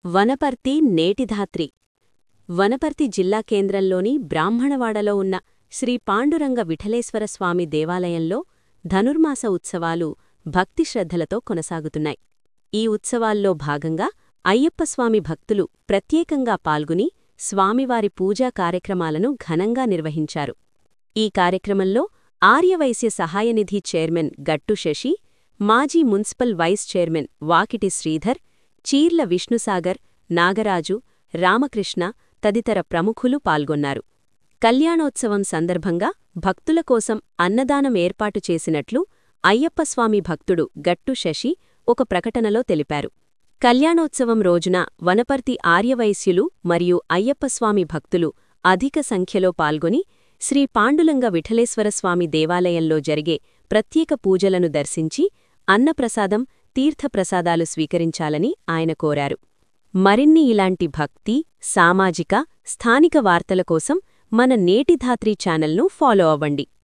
వనపర్తి నేటిధాత్రి వనపర్తి జిల్లా కేంద్రంలోని బ్రాహ్మణవాడలో ఉన్న శ్రీ పాండురంగ విఠలేశ్వరస్వామి దేవాలయంలో ధనుర్మాస ఉత్సవాలు భక్తి శ్రద్ధలతో కొనసాగుతున్నాయి ఈ ఉత్సవాల్లో భాగంగా అయ్యప్పస్వామి భక్తులు ప్రత్యేకంగా పాల్గొని స్వామివారి పూజా కార్యక్రమాలను ఘనంగా నిర్వహించారు ఈ కార్యక్రమంలో ఆర్యవైశ్య సహాయనిధి చైర్మన్ గట్టు శశి మాజీ municipal vice chairman Vakiti Sridhar Cheerla Vishnusagar Nagaraju Ramakrishna తదితర ప్రముఖులు పాల్గొన్నారు కళ్యాణోత్సవం సందర్భంగా భక్తుల కోసం అన్నదానం ఏర్పాటు చేసినట్లు అయ్యప్పస్వామి భక్తుడు గట్టు శశి ఒక ప్రకటనలో తెలిపారు కళ్యాణోత్సవం రోజున వనపర్తి ఆర్యవైశ్యులు మరియు అయ్యప్పస్వామి భక్తులు అధిక సంఖ్యలో పాల్గొని శ్రీ పాండులంగ విఠలేశ్వరస్వామి దేవాలయంలో జరిగే ప్రత్యేక పూజలను దర్శించి అన్నప్రసాదం తీర్థప్రసాదాలు స్వీకరించాలని ఆయన కోరారు మరిన్ని ఇలాంటి భక్తి సామాజిక స్థానిక వార్తల కోసం మన నేటిధాత్రి ఛానల్ను ఫాలో అవ్వండి